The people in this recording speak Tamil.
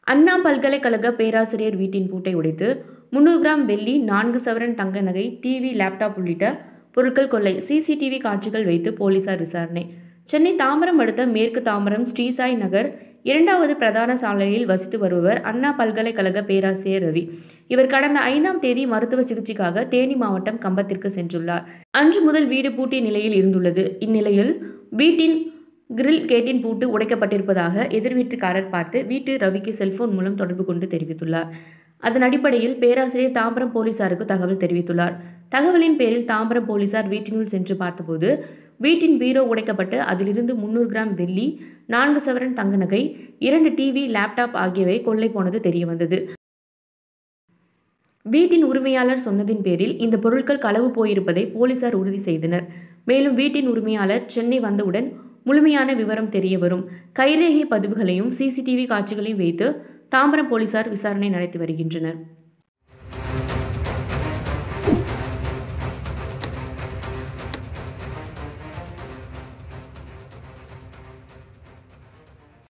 அண்ணா பல்கலைக்கழக பேராசிரியர் வீட்டின் பூட்டை உடைத்து முந்நூறு கிராம் வெள்ளி நான்கு சவரன் தங்க நகை டிவி லேப்டாப் உள்ளிட்ட பொருட்கள் கொள்ளை சிசிடிவி காட்சிகள் வைத்து போலீசார் விசாரணை சென்னை தாம்பரம் அடுத்த மேற்கு தாம்பரம் ஸ்ரீசாய் நகர் இரண்டாவது பிரதான சாலையில் வசித்து வருபவர் அண்ணா பல்கலைக்கழக பேராசிரியர் ரவி இவர் கடந்த ஐந்தாம் தேதி மருத்துவ சிகிச்சைக்காக தேனி மாவட்டம் கம்பத்திற்கு சென்றுள்ளார் அன்று முதல் வீடு பூட்டிய நிலையில் இருந்துள்ளது இந்நிலையில் வீட்டின் கிரில் கேட்டின் பூட்டு உடைக்கப்பட்டிருப்பதாக எதிர் வீட்டுக்காரர் பார்த்து வீட்டு ரவிக்கு செல்போன் மூலம் தொடர்பு கொண்டு தெரிவித்துள்ளார் அதன் அடிப்படையில் பேராசிரியர் தாம்பரம் போலீசாருக்கு தகவல் தெரிவித்துள்ளார் தகவலின் பேரில் தாம்பரம் போலீசார் வீட்டினுள் சென்று பார்த்தபோது வீட்டின் பீரோ உடைக்கப்பட்டு அதிலிருந்து முன்னூறு கிராம் வெள்ளி நான்கு சவரன் தங்க நகை இரண்டு டிவி லேப்டாப் ஆகியவை கொள்ளை போனது தெரியவந்தது வீட்டின் உரிமையாளர் சொன்னதின் பேரில் இந்த பொருட்கள் களவு போயிருப்பதை போலீசார் உறுதி செய்தனர் மேலும் வீட்டின் உரிமையாளர் சென்னை வந்தவுடன் முழுமையான விவரம் தெரிய வரும் கைரேகை பதிவுகளையும் சிசிடிவி காட்சிகளையும் வைத்து தாம்பரம் போலீசார் விசாரணை நடத்தி வருகின்றனர்